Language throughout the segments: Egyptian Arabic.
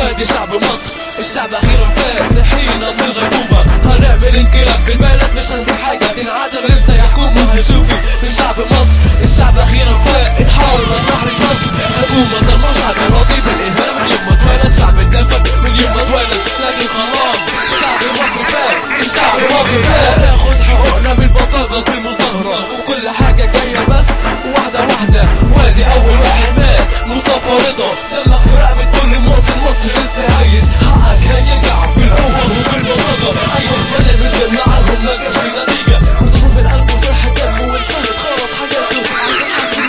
وادي شعب مصر الشعب اخيرا فاز حينا من الغيبوبة هنعمل انقلاب في البلد مش هنسيب حاجة تنعدل لسه يا حكومة هشوفي من شعب مصر الشعب اخيرا فاق اتحرر نهر مصر حكومة زلمة شعب راضي بالاهانة من يوم ما اتولد شعب اتدفن من يوم ما اتولد لكن خلاص الشعب مصر فاق الشعب مصر فاق ناخد حقوقنا بالبطاقة بالمظاهرة وكل حاجة جاية بس واحدة واحدة وادي اول واحد مات مصطفى رضا يلا في رقبة كل مواطن مصري لسه عايش حقك هيرجع بالقوة وبالبطاقة ايوه بدل نزل معاهم ما جابش نتيجة وصلوا من قلبه صح دمه والفرد خلص حاجاته مش هنحس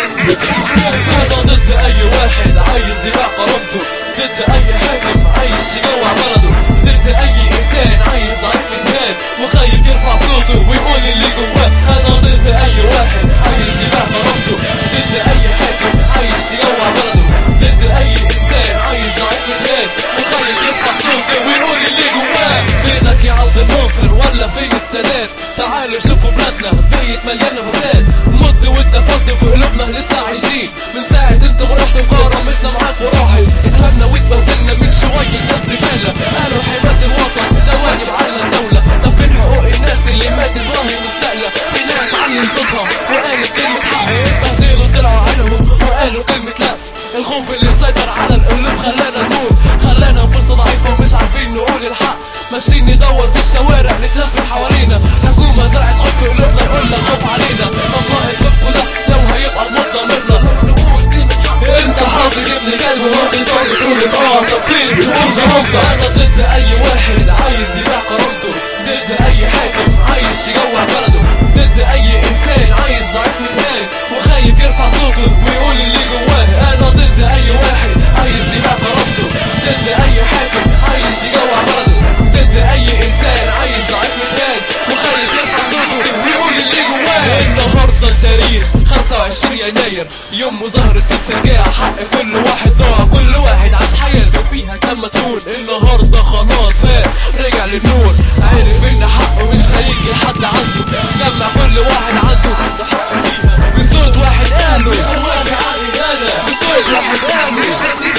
الانسان انا ضد اي واحد عايز يبيع كرامته ضد اي حاكم عايش يجوع بلده ضد اي انسان عايز ضعيف متهان وخايف يرفع صوته ويقول اللي جواه انا ضد اي واحد عايز يبيع كرامته ضد اي حاكم عايش يجوع بلده ضد اي انسان عايش ضعيف متهان وخايف يرفع صوته ويقول اللي جواه فينك يا عبد الناصر ولا فين السادات تعالوا شوفوا بلادنا بيت مليانه فساد مت واتدفنت في قلوبنا لسه عايشين من ساعة انت ورحت وكرامتنا معاك وراحت اتهمنا واتبهدلنا من شوية ناس زبالة قالوا حماية الوطن ده واجب على الدولة طب فين حقوق الناس اللي ماتت وراهي مش سهلة في ناس علن صوتها وقالت كلمة حق اتبهدلوا طلعوا عينهم وقالوا كلمة لا الخوف اللي مسيطر على القلوب خلانا نموت خلانا انفسنا ضعيفة ومش عارفين نقول الحق ماشيين ندور في الشوارع نتلفت حوالينا حكومة زرعت خوف في قلوبنا يقول لك خوف علينا طب ناقص خوفكوا ده لو هيبقى الموت ضميرنا نقول كلمة حق انت حاضر ابن كلب وراضي تقعد تقول اه طب فين تقول ظلمتك انا ضد اي واحد عايز يبيع كرامته ضد اي حاكم عايز يجوع بلده ضد اي انسان عايز ضعيف متهان وخايف يرفع صوته ويقول اللي جواه انا ضد اي واحد عايز يبيع كرامته ضد اي حاكم عايز يجوع بلده ضد اي انسان عايز ضعيف متهان وخايف يرفع صوته ويقول اللي جواه النهارده التاريخ 25 يناير يوم مظاهرة استرجاع حق كل واحد ضاع كل واحد عاش حياته فيها كان مدفون النهارده خلاص فاق رجع للنور عرف ان حقه مش هيجي لحد عنده جمع كل واحد عنده حق فيها بصوت واحد قاله مش موافق على الإجازة بصوت واحد قاله مش هسيب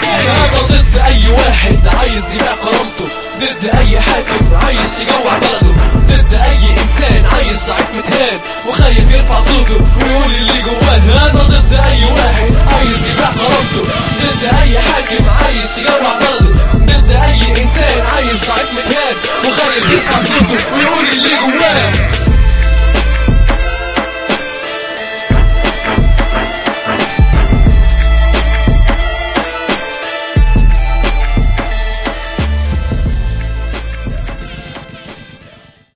انا ضد اي واحد عايز يبيع كرامته ضد اي حاكم عايز يجوع بلده ضد اي انسان عايز ضعيف متهان وخايف يرفع صوته ويقول اللي جواه انا ضد اي واحد عايز يبيع كرامته ضد اي حاكم عايز يجوع بلده ضد اي انسان عايز ضعيف متهان وخايف يرفع صوته ويقول